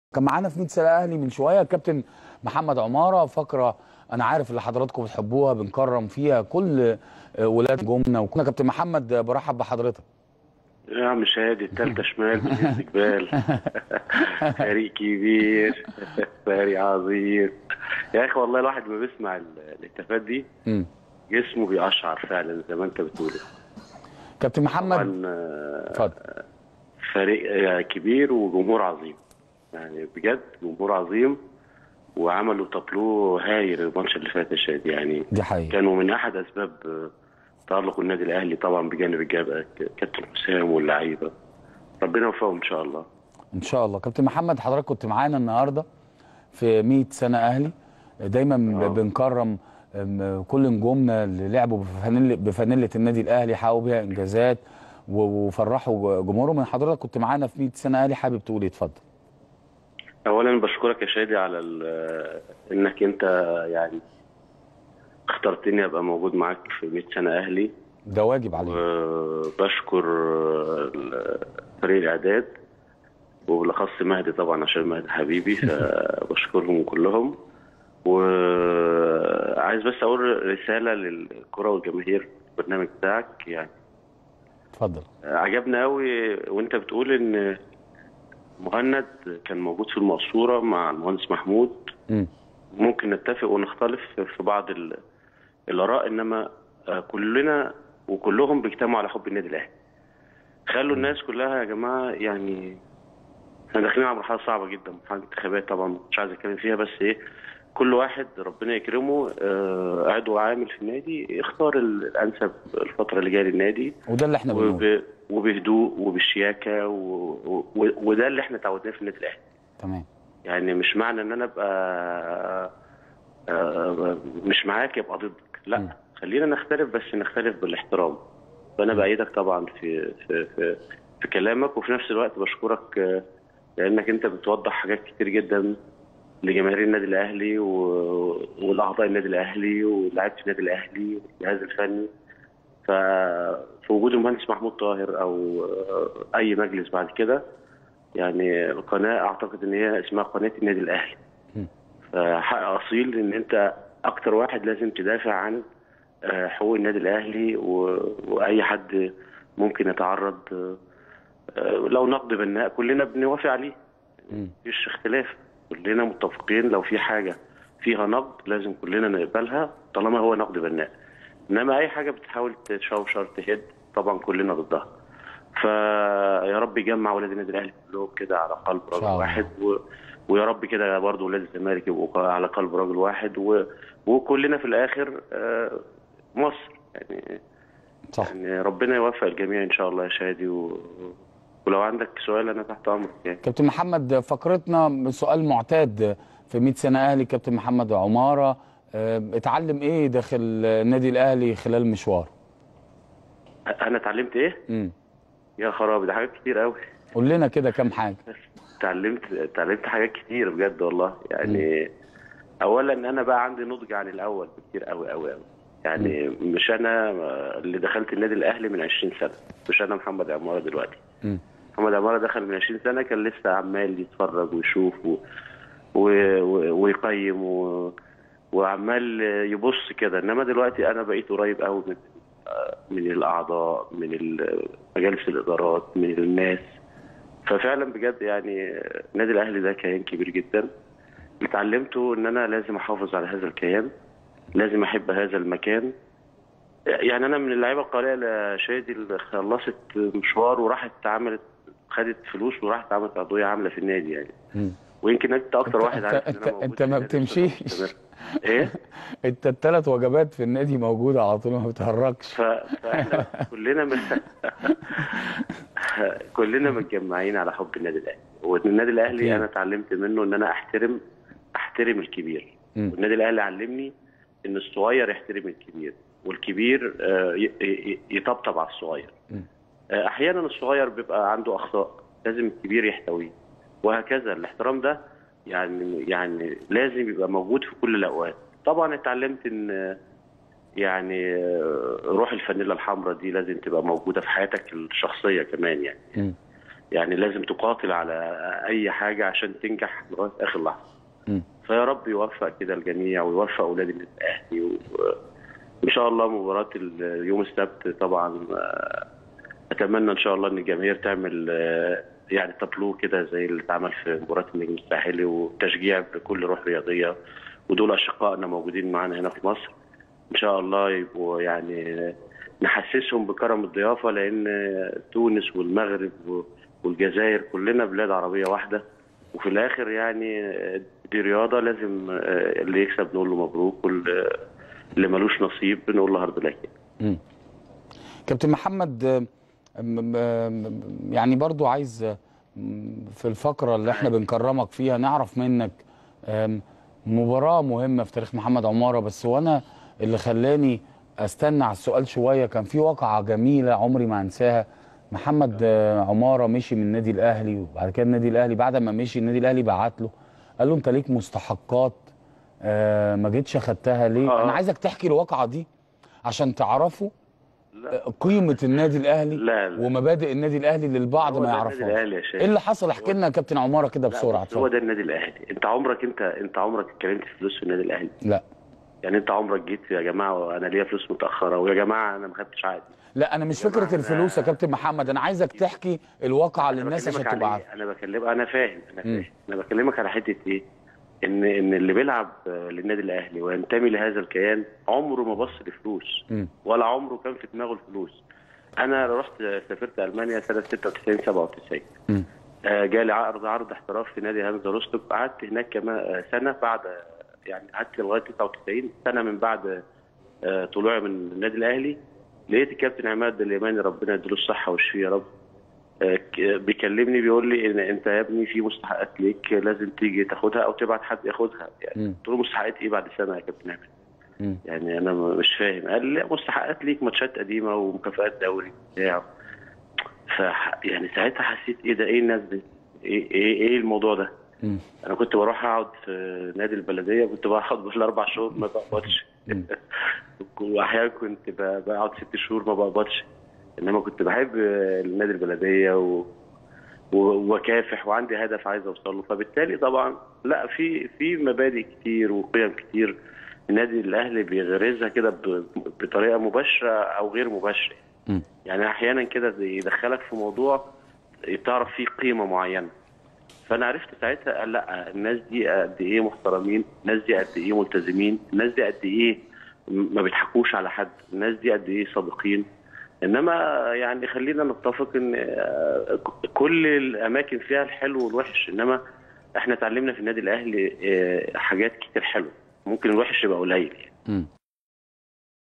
كان معانا في 100 سنه اهلي من شويه الكابتن محمد عماره فقره انا عارف اللي حضراتكم بتحبوها بنكرم فيها كل ولاد جمنا وكنا كابتن محمد برحب بحضرتك يا عم شادي التالتة شمال بالاستقبال فريق كبير فريق عظيم يا اخي والله الواحد ما بيسمع الهتافات دي مم. جسمه بيقشعر فعلا زي ما انت بتقول كابتن محمد طبعا آه، اتفضل فريق آه، كبير وجمهور عظيم يعني بجد جمهور عظيم وعملوا تابلو هايل الماتش اللي فات يا شادي يعني دي حقيقه كانوا من احد اسباب آه، تألق النادي الاهلي طبعا بجانب الجاب كابتن حسام واللعيبه ربنا يوفقهم ان شاء الله ان شاء الله كابتن محمد حضرتك كنت معانا النهارده في 100 سنه اهلي دايما آه. بنكرم أم، كل نجومنا اللي لعبوا بفانيل بفانيله النادي الاهلي حققوا بيها انجازات و- وفرحوا جمهورهم من حضرتك كنت معانا في 100 سنه اهلي حابب تقول ايه اتفضل اولا بشكرك يا شادي على ال- انك انت يعني اخترتني ابقى موجود معاك في 100 سنه اهلي ده واجب عليك وبشكر فريق الاعداد وبالاخص مهدي طبعا عشان مهدي حبيبي فبشكرهم كلهم وعايز بس اقول رساله للكره والجماهير في البرنامج بتاعك يعني اتفضل عجبنا قوي وانت بتقول ان مهند كان موجود في المقصوره مع المهندس محمود مم. ممكن نتفق ونختلف في بعض ال- الاراء انما آه، كلنا وكلهم بيجتمعوا على حب النادي الاهلي خلوا الناس كلها يا جماعه يعني احنا داخلين على مرحله صعبه جدا مرحله انتخابات طبعا مش عايز اتكلم فيها بس ايه كل واحد ربنا يكرمه آه، عضو عامل في النادي يختار ال- الانسب الفتره اللي جايه للنادي وده اللي احنا بنقوله وب... وبهدوء وبالشياكه و... و... وده اللي احنا تعودناه في النادي الاهلي تمام يعني مش معنى ان انا ابقى آه، مش معاك يبقى ضدك م. لا خلينا نختلف بس نختلف بالاحترام فانا بايدك طبعا في في في, في كلامك وفي نفس الوقت بشكرك آه، لانك انت بتوضح حاجات كتير جدا لجماهير النادي الاهلي و... والاعضاء النادي الاهلي ولاعيبه النادي الاهلي والجهاز الفني ففي وجود المهندس محمود طاهر او آه، اي مجلس بعد كده يعني القناه اعتقد ان هي اسمها قناه النادي الاهلي م. فحق اصيل ان انت اكتر واحد لازم تدافع عن آه، حقوق النادي الاهلي و... واي حد ممكن يتعرض آه، آه، لو نقد بناء كلنا بنوافق عليه مم. مفيش اختلاف كلنا متفقين لو في حاجه فيها نقد لازم كلنا نقبلها طالما هو نقد بناء انما اي حاجه بتحاول تشوشر تهد طبعا كلنا ضدها فيا رب يجمع ولاد النادي الاهلي كلهم كده على قلب شاء رجل الله. واحد و... ويا رب كده برضه ولاد الزمالك يبقوا على قلب رجل واحد و... وكلنا في الاخر آه، مصر يعني صح يعني ربنا يوفق الجميع ان شاء الله يا شادي و... ولو عندك سؤال انا تحت امرك يعني كابتن محمد فقرتنا سؤال معتاد في 100 سنه اهلي كابتن محمد عماره آه، اتعلم ايه داخل النادي الاهلي خلال مشواره انا اتعلمت ايه؟ امم يا خرابي ده حاجات كتير قوي قول لنا كده كام حاجه اتعلمت اتعلمت حاجات كتير بجد والله يعني اولا انا بقى عندي نضج عن الاول بكتير قوي قوي قوي يعني مش انا اللي دخلت النادي الاهلي من 20 سنه مش انا محمد عماره دلوقتي مم. محمد عماره دخل من 20 سنه كان لسه عمال يتفرج ويشوف و... و... و... ويقيم و... وعمال يبص كده انما دلوقتي انا بقيت قريب قوي من من الاعضاء من ال- مجالس الادارات من الناس ففعلا بجد يعني النادي الاهلي ده كيان كبير جدا اللي اتعلمته ان انا لازم احافظ على هذا الكيان لازم احب هذا المكان يعني انا من اللعيبه القليله يا شادي اللي خلصت مشوار وراحت عملت خدت فلوس وراحت عملت عضويه عامله في النادي يعني مم. ويمكن انت اكتر أنت- واحد أنت- عارف ان أنت- انا موجود أنت في ما النادي بتمشيش. مستمر. ايه انت الثلاث وجبات في النادي موجوده على طول ما بتهرجش ف... فاحنا كلنا من... كلنا متجمعين على حب النادي الاهلي والنادي أكيد. الاهلي انا اتعلمت منه ان انا احترم احترم الكبير مم. والنادي الاهلي علمني ان الصغير يحترم الكبير والكبير آه، ي- ي- يطبطب على الصغير مم. آه، احيانا الصغير بيبقى عنده اخطاء لازم الكبير يحتويه وهكذا الاحترام ده يعني يعني لازم يبقى موجود في كل الاوقات طبعا اتعلمت ان آه، يعني آه، روح الفانيلا الحمراء دي لازم تبقى موجوده في حياتك الشخصيه كمان يعني مم. يعني لازم تقاتل على اي حاجه عشان تنجح لغايه اخر لحظه مم. فيا رب يوفق كده الجميع ويوفق اولاد النادي الاهلي و- وان شاء الله مباراه ال- يوم السبت طبعا آه، اتمنى ان شاء الله ان الجماهير تعمل آه، يعني تابلو كده زي اللي اتعمل في مباراه النجم الساحلي وتشجيع بكل روح رياضيه ودول اشقائنا موجودين معانا هنا في مصر ان شاء الله يبقوا يعني نحسسهم بكرم الضيافه لان تونس والمغرب و- والجزائر كلنا بلاد عربيه واحده وفي الاخر يعني دي رياضه لازم آه، اللي يكسب نقول له مبروك واللي اللي ملوش نصيب بنقول له هارد لك كابتن محمد آه، م- م- يعني برضو عايز آه، م- في الفقرة اللي احنا بنكرمك فيها نعرف منك آم، مباراة مهمة في تاريخ محمد عمارة بس وانا اللي خلاني استنى على السؤال شوية كان في واقعة جميلة عمري ما انساها محمد آه، عمارة مشي من النادي الاهلي وبعد كده النادي الاهلي بعد ما مشي النادي الاهلي بعت له قال له انت ليك مستحقات آه، ما جيتش اخدتها ليه آه. انا عايزك تحكي الواقعة دي عشان تعرفوا لا قيمة النادي الأهلي لا لا ومبادئ النادي الأهلي اللي البعض هو ما ده النادي يعرفهاش الاهلي يا شيخ إيه اللي حصل احكي لنا يا كابتن عمارة كده لا، بسرعة بس هو اتفضل ده النادي الاهلي انت عمرك انت انت عمرك اتكلمت في فلوس في النادي الاهلي لا يعني انت عمرك جيت يا جماعه وانا ليا فلوس متاخره ويا جماعه انا ما خدتش عقدي لا أنا مش يا فكرة جماعة الفلوس يا أنا- كابتن محمد أنا عايزك تحكي الواقعة أنا للناس عشان بكلمك تبقى على عارف إيه؟ انا بكلمك انا فاهم انا مم. فاهم انا بكلمك على حته ايه ان ان اللي بيلعب آه، للنادي الاهلي وينتمي لهذا الكيان عمره ما بص لفلوس مم. ولا عمره كان في دماغه الفلوس انا رحت سافرت المانيا سنه 96 97 مم. آه، جالي عرض عرض احتراف في نادي هانزا روستوك قعدت هناك كمان آه، سنه بعد يعني قعدت لغايه 99 سنه من بعد آه، طلوعي من النادي الاهلي لقيت الكابتن عماد اليماني ربنا يديله الصحه والشفيه يا رب آه، ك- بيكلمني بيقول لي ان انت يا ابني في مستحقات ليك لازم تيجي تاخدها او تبعت حد ياخدها يعني مم. قلت له مستحقات ايه بعد سنه يا كابتن عماد مم. يعني انا م- مش فاهم قال لي مستحقات ليك ماتشات قديمه ومكافآت دوري بتاع ف يعني ساعتها حسيت ايه ده ايه الناس دي ايه ايه, إيه الموضوع ده مم. انا كنت بروح اقعد في نادي البلديه كنت بقعد بالاربع شهور ما بقبضش مم. واحيانا كنت ب- بقعد ست شهور ما بقبضش انما كنت بحب النادي البلديه و... و- وكافح وعندي هدف عايز اوصل له فبالتالي طبعا لا في في مبادئ كتير وقيم كتير النادي الاهلي بيغرزها كده ب- بطريقه مباشره او غير مباشره مم. يعني احيانا كده يدخلك في موضوع تعرف فيه قيمه معينه فانا عرفت ساعتها قال لا الناس دي قد ايه محترمين الناس دي قد ايه ملتزمين الناس دي قد ايه ما بيضحكوش على حد الناس دي قد ايه صادقين انما يعني خلينا نتفق ان آه، كل الاماكن فيها الحلو والوحش انما احنا اتعلمنا في النادي الاهلي آه، حاجات كتير حلوه ممكن الوحش يبقى قليل يعني مم.